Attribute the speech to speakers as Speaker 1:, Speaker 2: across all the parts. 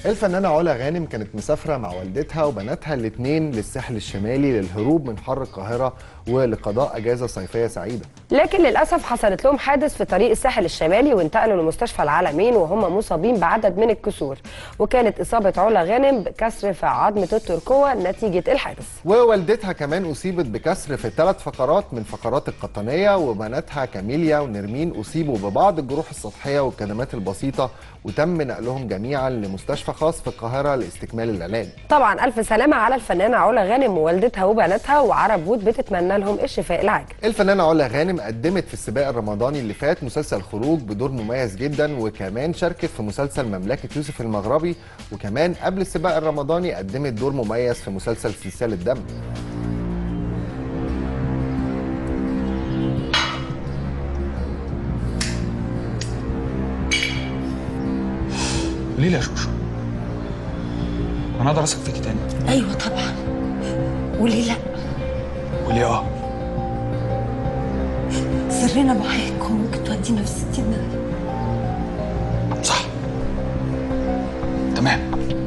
Speaker 1: الفنانة علا غانم كانت مسافرة مع والدتها وبناتها الاثنين للساحل الشمالي للهروب من حر القاهرة ولقضاء أجازة صيفية سعيدة
Speaker 2: لكن للاسف حصلت لهم حادث في طريق الساحل الشمالي وانتقلوا لمستشفى العالمين وهم مصابين بعدد من الكسور وكانت اصابه علا غانم بكسر في عظمه الترقوه نتيجه الحادث
Speaker 1: ووالدتها كمان أصيبت بكسر في ثلاث فقرات من فقرات القطنية وبناتها كاميليا ونرمين أصيبوا ببعض الجروح السطحية والكدمات البسيطة وتم نقلهم جميعا لمستشفى خاص في القاهرة لاستكمال العلاج
Speaker 2: طبعا الف سلامه على الفنانه علا غانم ووالدتها وبناتها وعرب وود بتتمنى لهم الشفاء العاجل
Speaker 1: الفنانة علا غانم قدمت في السباق الرمضاني اللي فات مسلسل خروج بدور مميز جدا وكمان شاركت في مسلسل مملكة يوسف المغربي وكمان قبل السباق الرمضاني قدمت دور مميز في مسلسل سلسلة دم
Speaker 3: ليه يا شوشو؟ انا اقدر اثق فيكي تاني
Speaker 4: ايوه طبعا وليه لا
Speaker 3: وليه اه؟
Speaker 4: سرنا معاك وممكن تودينا في ستين داهية.
Speaker 3: صح تمام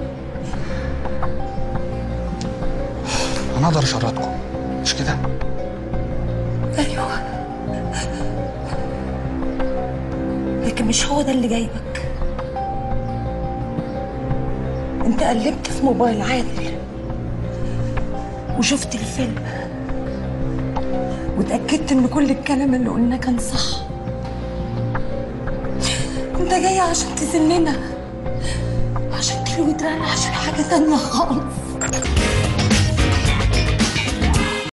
Speaker 3: انا اقدر اشردكم مش كده؟
Speaker 4: ايوه لكن مش هو ده اللي جايبك انت قلبت في موبايل عادل وشفت الفيلم وتأكدت ان كل الكلام اللي قلناه كان صح انت جاي عشان تذلنا عشان تلوي دراعنا عشان حاجة تانية خالص